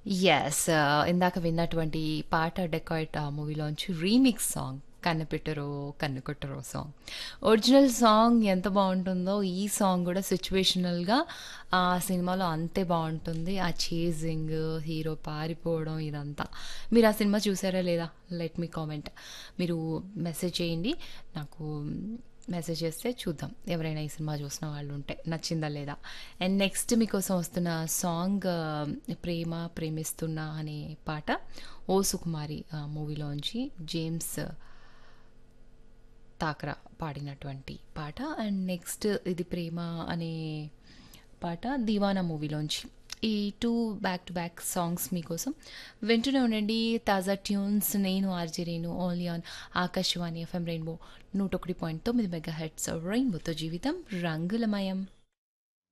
Yes. ఆహ్, ఇందాక విన్నటువంటి పాట 'డెకాయిట్' ఆ మూవీలోంచి రీమిక్స్ సాంగ్ 'కన్నెపెట్టరో కన్నుకొట్టరో' సాంగ్. ఒరిజినల్ సాంగ్ ఎంత బావుంటుందో ఈ సాంగ్ గూడా సిచ్యువేషనల్‌గా ఆ సినిమాలో అంతే బావుంటుంది. ఆ చేజింగ్, హీరో పారిపోవడం ఇదంతా. మీరు ఆ సినిమా చూసారా లేదా? Let me comment. మీరు మెసేజ్ చేయండి. నాకు మెసేజ్ చేస్తే చూద్దాం. ఎవరైనా ఈ సినిమా చూసిన వాళ్ళుంటే నచ్చిందా లేదా? అండ్ నెక్స్ట్ మీకోసం వస్తున్న సాంగ్ 'ప్రేమ ప్రేమిస్తున్నా' అనే పాట 'ఓ సుకుమారి' ఆహ్, మూవీలోంచి జేమ్స్ తాకరా పాడినటువంటి పాట. అండ్ నెక్స్ట్ ఇది 'ప్రేమ' అనే పాట 'దీవానా' మూవీలోంచి. ఈ 2 బ్యాక్ టు బ్యాక్ సాంగ్స్ మీకోసం. వింటూనే ఉండండి తాజా ట్యూన్స్. నేను RJ Renu only on Akashvani FM rainbow 101.9 megahertz రెయిన్బోతో జీవితం రంగులమయం.